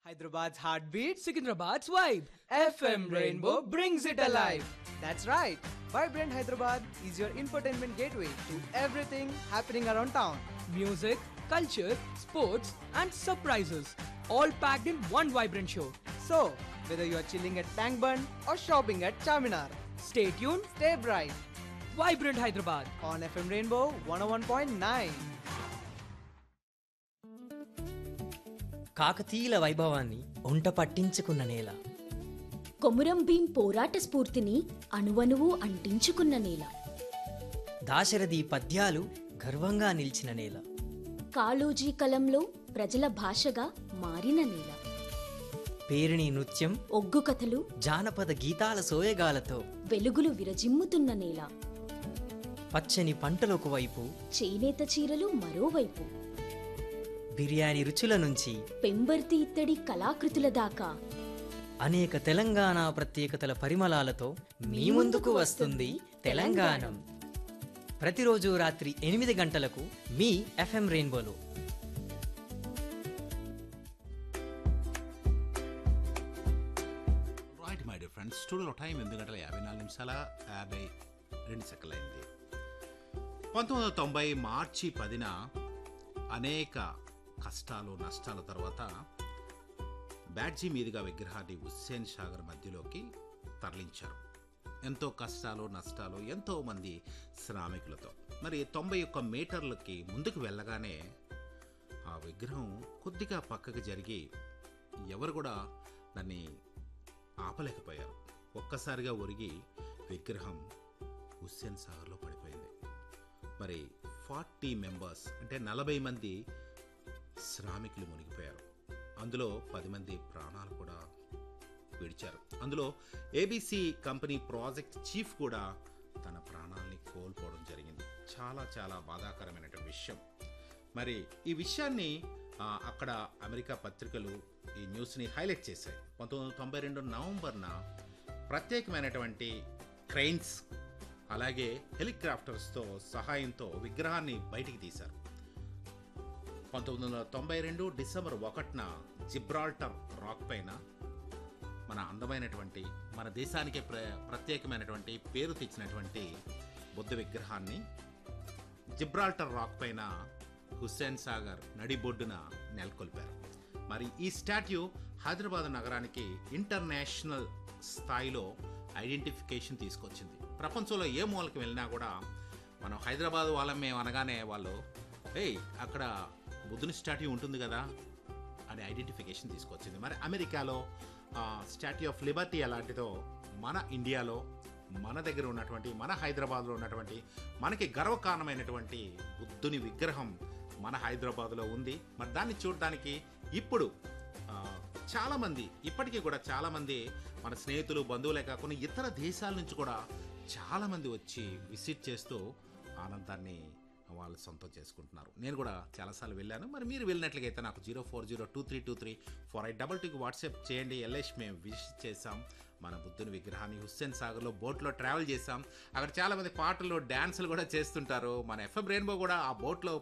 Hyderabad's heartbeat, Secunderabad's vibe. FM Rainbow brings it alive. That's right. Vibrant Hyderabad is your infotainment gateway to everything happening around town. Music, culture, sports, and surprises. All packed in one vibrant show. So, whether you are chilling at Tank Bund or shopping at Charminar, Stay tuned. stay bright Vibrant Hyderabad. on FM Rainbow 101.9. కాకతీయుల వైభవాన్ని ఒంట పట్టించుకున్న నేల కొమురం భీం పోరాట స్ఫూర్తిని అణువణువు అంటించుకున్న నేల దాశరథి పద్యాలు గర్వంగా నిలిచిన నేల కాళోజీ కలంలో ప్రజల భాషగా మారిన నేల పేరిణి నృత్యం ఒగ్గు కథలు జానపద గీతాల సోయగాలతో వెలుగులు విరజిమ్ముతున్న నేల పచ్చని పంటలొక వైపు చేనేత చీరలు మరోవైపు బిర్యానీ రుచుల నుంచి పెంబర్తి ఇత్తడి కళాకృతుల దాకా అనేక తెలంగాణ ప్రత్యేకతల పరిమళాలతో మీ ముందుకు వస్తుంది తెలంగాణం ప్రతిరోజు రాత్రి ఎనిమిది గంటలకు మీ ఎఫ్ఎం రెయిన్బోలో రైట్ మై డియర్ ఫ్రెండ్స్ స్టూడియోలో టైం ఎనిమిది గంటల యాభై నాలుగు నిమిషాల యాభై రెండు సెకండ్లు అయింది పంతొమ్మిది వందల తొంభై మార్చి పదిన అనేక కష్టాలు నష్టాల తర్వాత బ్యాడ్జీ మీదుగా విగ్రహాన్ని హుస్సేన్ సాగర్ మధ్యలోకి తరలించారు ఎంతో కష్టాలు నష్టాలు ఎంతో మంది శ్రామికులతో మరి తొంభై ఒక్క మీటర్లకి ముందుకు వెళ్ళగానే ఆ విగ్రహం కొద్దిగా పక్కకు జరిగి ఎవరు కూడా దాన్ని ఆపలేకపోయారు ఒక్కసారిగా ఒరిగి విగ్రహం హుస్సేన్ సాగర్లో పడిపోయింది మరి ఫార్టీ మెంబర్స్ అంటే నలభై మంది శ్రామికులు మునిగిపోయారు అందులో పది మంది ప్రాణాలు కూడా విడిచారు అందులో ఏబీసీ కంపెనీ ప్రాజెక్ట్ చీఫ్ కూడా తన ప్రాణాల్ని కోల్పోవడం జరిగింది చాలా చాలా బాధాకరమైనటువంటి విషయం మరి ఈ విషయాన్ని ఆ, అక్కడ అమెరికా పత్రికలు ఈ న్యూస్ని హైలైట్ చేశాయి పంతొమ్మిది వందల తొంభై రెండు నవంబర్న ప్రత్యేకమైనటువంటి క్రెయిన్స్ అలాగే హెలికాప్టర్స్తో సహాయంతో విగ్రహాన్ని బయటికి తీశారు పంతొమ్మిది వందల తొంభై రెండు డిసెంబర్ ఒకటిన జిబ్రాల్టర్ రాక్ పైన మన అందమైనటువంటి మన దేశానికే ప్ర ప్రత్యేకమైనటువంటి పేరు తెచ్చినటువంటి బుద్ధ విగ్రహాన్ని జిబ్రాల్టర్ రాక్ పైన హుస్సేన్ సాగర్ నడిబొడ్డున నెలకొల్పారు మరి ఈ స్టాట్యూ హైదరాబాద్ నగరానికి ఇంటర్నేషనల్ స్థాయిలో ఐడెంటిఫికేషన్ తీసుకొచ్చింది ప్రపంచంలో ఏ మూలకి వెళ్ళినా కూడా మనం హైదరాబాద్ వాళ్ళం మేము అనగానే వాళ్ళు ఏయ్ అక్కడ బుద్ధుని స్టాట్యూ ఉంటుంది కదా అని ఐడెంటిఫికేషన్ తీసుకొచ్చింది మరి అమెరికాలో స్టాట్యూ ఆఫ్ లిబర్టీ ఎలాంటిదో మన ఇండియాలో మన దగ్గర ఉన్నటువంటి మన హైదరాబాద్లో ఉన్నటువంటి మనకి గర్వకారణమైనటువంటి బుద్ధుని విగ్రహం మన హైదరాబాద్లో ఉంది మరి దాన్ని చూడడానికి ఇప్పుడు ఆ, చాలామంది ఇప్పటికీ కూడా చాలామంది మన స్నేహితులు బంధువులే కాకుండా ఇతర దేశాల నుంచి కూడా చాలామంది వచ్చి విజిట్ చేస్తూ ఆనందాన్ని వాళ్ళు సొంతం చేసుకుంటున్నారు నేను కూడా చాలాసార్లు వెళ్ళాను మరి మీరు వెళ్ళినట్లయితే నాకు zero four zero two three two three four eight double టూకి వాట్సాప్ చేయండి ఎల్ఎస్ మేము విజిట్ చేసాం మన బుద్ధుని విగ్రహాన్ని హుస్సేన్ సాగర్లో బోట్లో ట్రావెల్ చేసాం అక్కడ చాలామంది పాటలు డ్యాన్సులు కూడా చేస్తుంటారు మన ఎఫ్ఎం రెయిన్బో కూడా ఆ బోట్లో